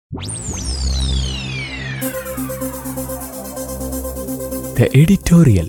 The editorial.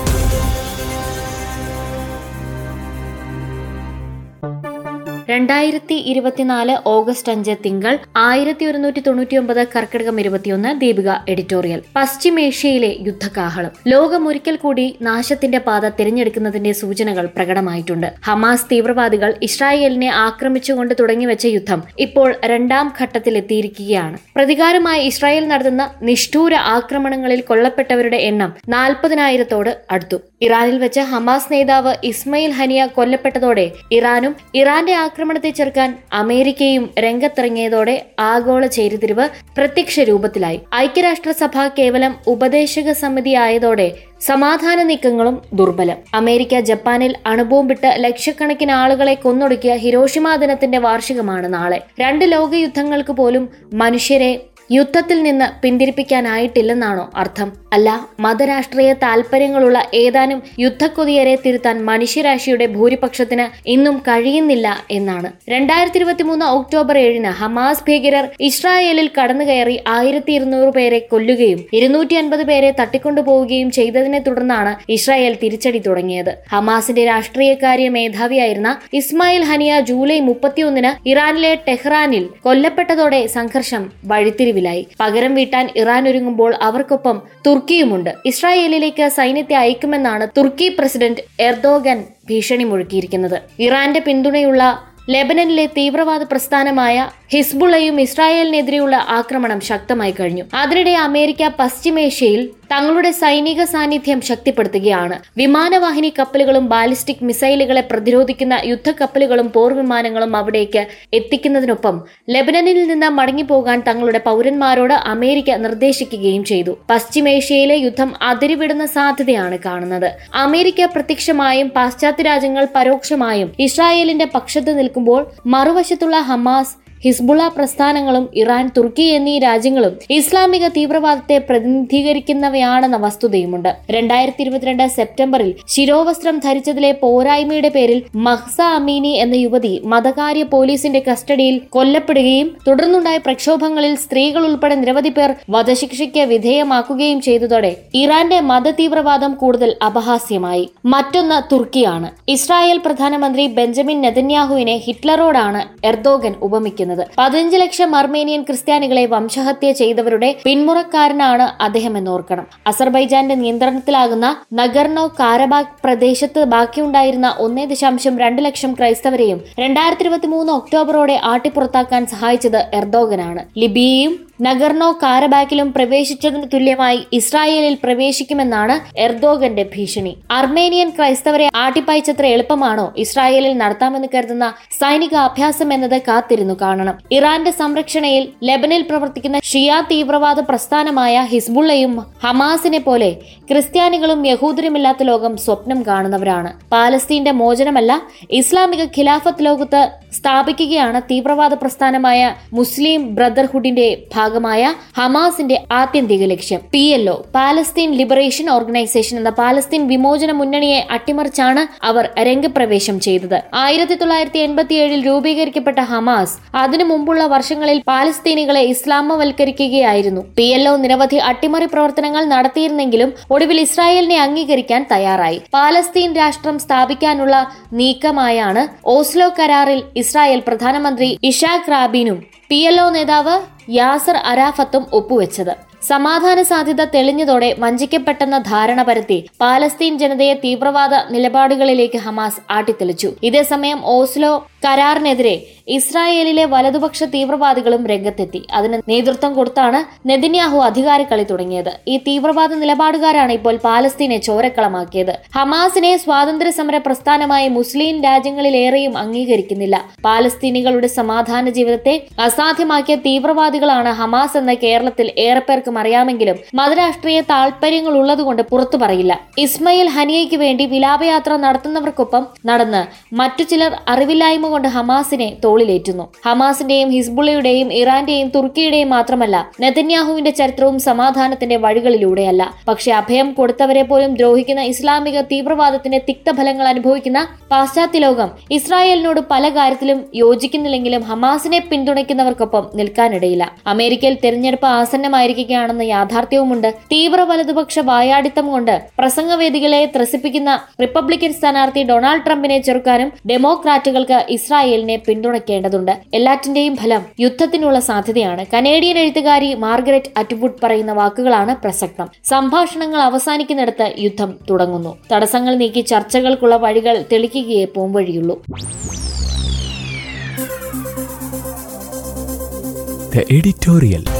രണ്ടായിരത്തി ഇരുപത്തിനാല് August അഞ്ച് തിങ്കൾ ആയിരത്തി ഒരുന്നൂറ്റി തൊണ്ണൂറ്റി ഒമ്പത് കർക്കിടകം ഇരുപത്തിയൊന്ന് ദീപിക എഡിറ്റോറിയൽ പശ്ചിമേഷ്യയിലെ യുദ്ധകാഹളം ലോകം ഒരിക്കൽ കൂടി നാശത്തിന്റെ പാത തിരഞ്ഞെടുക്കുന്നതിന്റെ സൂചനകൾ പ്രകടമായിട്ടുണ്ട് ഹമാസ് തീവ്രവാദികൾ ഇസ്രായേലിനെ ആക്രമിച്ചുകൊണ്ട് തുടങ്ങിവെച്ച യുദ്ധം ഇപ്പോൾ രണ്ടാം ഘട്ടത്തിലെത്തിയിരിക്കുകയാണ് പ്രതികാരമായി ഇസ്രായേൽ നടത്തുന്ന നിഷ്ഠൂര ആക്രമണങ്ങളിൽ കൊല്ലപ്പെട്ടവരുടെ എണ്ണം നാൽപ്പതിനായിരത്തോട് അടുത്തു ഇറാനിൽ വെച്ച് ഹമാസ് നേതാവ് ഇസ്മയിൽ ഹനിയ കൊല്ലപ്പെട്ടതോടെ ഇറാനും ഇറാന്റെ ആക്രമണത്തെ ചെറുക്കാൻ അമേരിക്കയും രംഗത്തിറങ്ങിയതോടെ ആഗോള ചേരിതിരിവ് പ്രത്യക്ഷ രൂപത്തിലായി ഐക്യരാഷ്ട്രസഭ കേവലം ഉപദേശക സമിതി ആയതോടെ സമാധാന നീക്കങ്ങളും ദുർബലം അമേരിക്ക ജപ്പാനിൽ അണുബോംബിട്ട് ലക്ഷക്കണക്കിന് ആളുകളെ കൊന്നൊടുക്കിയ ഹിരോഷിമ ദിനത്തിന്റെ വാർഷികമാണ് നാളെ രണ്ട് ലോകയുദ്ധങ്ങൾക്ക് പോലും മനുഷ്യരെ യുദ്ധത്തിൽ നിന്ന് പിന്തിരിപ്പിക്കാനായിട്ടില്ലെന്നാണോ അർത്ഥം അല്ല മതരാഷ്ട്രീയ താൽപര്യങ്ങളുള്ള ഏതാനും യുദ്ധക്കൊതിയരെ തിരുത്താൻ മനുഷ്യരാശിയുടെ ഭൂരിപക്ഷത്തിന് ഇന്നും കഴിയുന്നില്ല എന്നാണ് രണ്ടായിരത്തി ഇരുപത്തി മൂന്ന് ഒക്ടോബർ ഏഴിന് ഹമാസ് ഭീകരർ ഇസ്രായേലിൽ കടന്നുകയറി ആയിരത്തി ഇരുന്നൂറ് പേരെ കൊല്ലുകയും ഇരുന്നൂറ്റി അൻപത് പേരെ തട്ടിക്കൊണ്ടുപോവുകയും ചെയ്തതിനെ തുടർന്നാണ് ഇസ്രായേൽ തിരിച്ചടി തുടങ്ങിയത് ഹമാസിന്റെ രാഷ്ട്രീയകാര്യ മേധാവിയായിരുന്ന ഇസ്മായിൽ ഹനിയ ജൂലൈ മുപ്പത്തിയൊന്നിന് ഇറാനിലെ ടെഹ്റാനിൽ കൊല്ലപ്പെട്ടതോടെ സംഘർഷം വഴിത്തിരിവിലായി പകരം വീട്ടാൻ ഇറാൻ ഒരുങ്ങുമ്പോൾ അവർക്കൊപ്പം തുർക്കിയുമുണ്ട് ഇസ്രായേലിലേക്ക് സൈന്യത്തെ അയക്കുമെന്നാണ് തുർക്കി പ്രസിഡന്റ് എർദോഗൻ ഭീഷണി മുഴക്കിയിരിക്കുന്നത് ഇറാന്റെ പിന്തുണയുള്ള ലെബനനിലെ തീവ്രവാദ പ്രസ്ഥാനമായ ഹിസ്ബുള്ളയും ഇസ്രായേലിനെതിരെയുള്ള ആക്രമണം ശക്തമായി കഴിഞ്ഞു അതിനിടെ അമേരിക്ക പശ്ചിമേഷ്യയിൽ തങ്ങളുടെ സൈനിക സാന്നിധ്യം ശക്തിപ്പെടുത്തുകയാണ് വിമാനവാഹിനി കപ്പലുകളും ബാലിസ്റ്റിക് മിസൈലുകളെ പ്രതിരോധിക്കുന്ന യുദ്ധക്കപ്പലുകളും പോർവിമാനങ്ങളും അവിടേക്ക് എത്തിക്കുന്നതിനൊപ്പം ലെബനനിൽ നിന്ന് മടങ്ങിപ്പോകാൻ തങ്ങളുടെ പൗരന്മാരോട് അമേരിക്ക നിർദ്ദേശിക്കുകയും ചെയ്തു പശ്ചിമേഷ്യയിലെ യുദ്ധം അതിരുവിടുന്ന സാധ്യതയാണ് കാണുന്നത് അമേരിക്ക പ്രത്യക്ഷമായും പാശ്ചാത്യ രാജ്യങ്ങൾ പരോക്ഷമായും ഇസ്രായേലിന്റെ പക്ഷത്ത് നിൽക്കുമ്പോൾ മറുവശത്തുള്ള ഹമാസ് ഹിസ്ബുള്ള പ്രസ്ഥാനങ്ങളും ഇറാൻ തുർക്കി എന്നീ രാജ്യങ്ങളും ഇസ്ലാമിക തീവ്രവാദത്തെ പ്രതിനിധീകരിക്കുന്നവയാണെന്ന വസ്തുതയുമുണ്ട് രണ്ടായിരത്തി ഇരുപത്തിരണ്ട് സെപ്റ്റംബറിൽ ശിരോവസ്ത്രം ധരിച്ചതിലെ പോരായ്മയുടെ പേരിൽ മഹ്സ അമീനി എന്ന യുവതി മതകാര്യ പോലീസിന്റെ കസ്റ്റഡിയിൽ കൊല്ലപ്പെടുകയും തുടർന്നുണ്ടായ പ്രക്ഷോഭങ്ങളിൽ സ്ത്രീകൾ ഉൾപ്പെടെ നിരവധി പേർ വധശിക്ഷയ്ക്ക് വിധേയമാക്കുകയും ചെയ്തതോടെ ഇറാന്റെ മത തീവ്രവാദം കൂടുതൽ അപഹാസ്യമായി മറ്റൊന്ന് തുർക്കിയാണ് ഇസ്രായേൽ പ്രധാനമന്ത്രി ബെഞ്ചമിൻ നെതന്യാഹുവിനെ ഹിറ്റ്ലറോടാണ് എർദോഗൻ ഉപമിക്കുന്നത് ചെയ്യുന്നത് പതിനഞ്ച് ലക്ഷം അർമേനിയൻ ക്രിസ്ത്യാനികളെ വംശഹത്യ ചെയ്തവരുടെ പിന്മുറക്കാരനാണ് അദ്ദേഹം എന്നോർക്കണം അസർബൈജാന്റെ നിയന്ത്രണത്തിലാകുന്ന നഗർനോ കാരബാഗ് പ്രദേശത്ത് ബാക്കിയുണ്ടായിരുന്ന ഒന്നേ ദശാംശം രണ്ട് ലക്ഷം ക്രൈസ്തവരെയും രണ്ടായിരത്തി ഇരുപത്തി മൂന്ന് ഒക്ടോബറോടെ ആട്ടിപ്പുറത്താക്കാൻ സഹായിച്ചത് എർദോഗനാണ് ലിബിയയും നഗർനോ കാരബാക്കിലും പ്രവേശിച്ചതിന് തുല്യമായി ഇസ്രായേലിൽ പ്രവേശിക്കുമെന്നാണ് എർദോഗന്റെ ഭീഷണി അർമേനിയൻ ക്രൈസ്തവരെ ആട്ടിപ്പായിച്ചത്ര എളുപ്പമാണോ ഇസ്രായേലിൽ നടത്താമെന്ന് കരുതുന്ന സൈനിക അഭ്യാസം എന്നത് കാത്തിരുന്നു കാണണം ഇറാന്റെ സംരക്ഷണയിൽ ലെബനിൽ പ്രവർത്തിക്കുന്ന ഷിയ തീവ്രവാദ പ്രസ്ഥാനമായ ഹിസ്ബുള്ളയും ഹമാസിനെ പോലെ ക്രിസ്ത്യാനികളും യഹൂദരുമില്ലാത്ത ലോകം സ്വപ്നം കാണുന്നവരാണ് പാലസ്തീന്റെ മോചനമല്ല ഇസ്ലാമിക ഖിലാഫത്ത് ലോകത്ത് സ്ഥാപിക്കുകയാണ് തീവ്രവാദ പ്രസ്ഥാനമായ മുസ്ലിം ബ്രദർഹുഡിന്റെ ഭാഗമായ ഹമാസിന്റെ ആത്യന്തിക ലക്ഷ്യം P L O Palestine Liberation Organisation എന്ന പാലസ്തീൻ വിമോചന മുന്നണിയെ അട്ടിമറിച്ചാണ് അവർ രംഗപ്രവേശം ചെയ്തത് ആയിരത്തി തൊള്ളായിരത്തി എൺപത്തിയേഴിൽ രൂപീകരിക്കപ്പെട്ട ഹമാസ് അതിനു മുമ്പുള്ള വർഷങ്ങളിൽ പാലസ്തീനികളെ ഇസ്ലാമവൽക്കരിക്കുകയായിരുന്നു പി എൽ ഒ നിരവധി അട്ടിമറി പ്രവർത്തനങ്ങൾ നടത്തിയിരുന്നെങ്കിലും ഒടുവിൽ ഇസ്രായേലിനെ അംഗീകരിക്കാൻ തയ്യാറായി പാലസ്തീൻ രാഷ്ട്രം സ്ഥാപിക്കാനുള്ള നീക്കമായാണ് ഓസ്ലോ കരാറിൽ ഇസ്രായേൽ പ്രധാനമന്ത്രി ഇഷാഖ് റാബീനും പി എൽ ഒ നേതാവ് യാസർ അരാഫത്തും ഒപ്പുവെച്ചത് സമാധാന സാധ്യത തെളിഞ്ഞതോടെ വഞ്ചിക്കപ്പെട്ടെന്ന ധാരണ പരത്തി പാലസ്തീൻ ജനതയെ തീവ്രവാദ നിലപാടുകളിലേക്ക് ഹമാസ് ആട്ടിത്തെളിച്ചു ഇതേസമയം ഓസ്ലോ കരാറിനെതിരെ ഇസ്രായേലിലെ വലതുപക്ഷ തീവ്രവാദികളും രംഗത്തെത്തി അതിന് നേതൃത്വം കൊടുത്താണ് നെതിന്യാഹു അധികാരക്കളി തുടങ്ങിയത് ഈ തീവ്രവാദ നിലപാടുകാരാണ് ഇപ്പോൾ പാലസ്തീനെ ചോരക്കളമാക്കിയത് ഹമാസിനെ സ്വാതന്ത്ര്യ സമര പ്രസ്ഥാനമായി മുസ്ലിം രാജ്യങ്ങളിലേറെയും അംഗീകരിക്കുന്നില്ല പാലസ്തീനികളുടെ സമാധാന ജീവിതത്തെ അസാധ്യമാക്കിയ തീവ്രവാദികളാണ് ഹമാസ് എന്ന കേരളത്തിൽ ഏറെ പേർക്കും അറിയാമെങ്കിലും മതരാഷ്ട്രീയ താൽപര്യങ്ങൾ ഉള്ളതുകൊണ്ട് പുറത്തു പറയില്ല ഇസ്മയിൽ ഹനിയയ്ക്ക് വേണ്ടി വിലാപയാത്ര നടത്തുന്നവർക്കൊപ്പം നടന്ന് മറ്റു ചിലർ അറിവില്ലായ്മ കൊണ്ട് ഹമാസിനെ തോളിലേറ്റുന്നു ഹമാസിന്റെയും ഹിസ്ബുള്ളയുടെയും ഇറാന്റെയും തുർക്കിയുടെയും മാത്രമല്ല നെതന്യാഹുവിന്റെ ചരിത്രവും സമാധാനത്തിന്റെ വഴികളിലൂടെയല്ല പക്ഷെ അഭയം കൊടുത്തവരെ പോലും ദ്രോഹിക്കുന്ന ഇസ്ലാമിക തീവ്രവാദത്തിന്റെ തിക്തഫലങ്ങൾ അനുഭവിക്കുന്ന പാശ്ചാത്യ ലോകം ഇസ്രായേലിനോട് പല കാര്യത്തിലും യോജിക്കുന്നില്ലെങ്കിലും ഹമാസിനെ പിന്തുണയ്ക്കുന്നവർക്കൊപ്പം നിൽക്കാനിടയില്ല അമേരിക്കയിൽ തെരഞ്ഞെടുപ്പ് ആസന്നമായിരിക്കുകയാണെന്ന യാഥാർത്ഥ്യവുമുണ്ട് തീവ്ര വലതുപക്ഷ വായാടിത്തം കൊണ്ട് പ്രസംഗവേദികളെ ത്രസിപ്പിക്കുന്ന റിപ്പബ്ലിക്കൻ സ്ഥാനാർത്ഥി ഡൊണാൾഡ് ട്രംപിനെ ചെറുക്കാനും ഡെമോക്രാറ്റുകൾക്ക് ഇസ്രായേലിനെ പിന്തുണയ്ക്കേണ്ടതുണ്ട് എല്ലാറ്റിന്റെയും ഫലം യുദ്ധത്തിനുള്ള സാധ്യതയാണ് കനേഡിയൻ എഴുത്തുകാരി മാർഗരറ്റ് അറ്റ്വുഡ് പറയുന്ന വാക്കുകളാണ് പ്രസക്തം സംഭാഷണങ്ങൾ അവസാനിക്കുന്നിടത്ത് യുദ്ധം തുടങ്ങുന്നു തടസ്സങ്ങൾ നീക്കി ചർച്ചകൾക്കുള്ള വഴികൾ തെളിക്കുകയേ പോംവഴിയുള്ളൂ The editorial.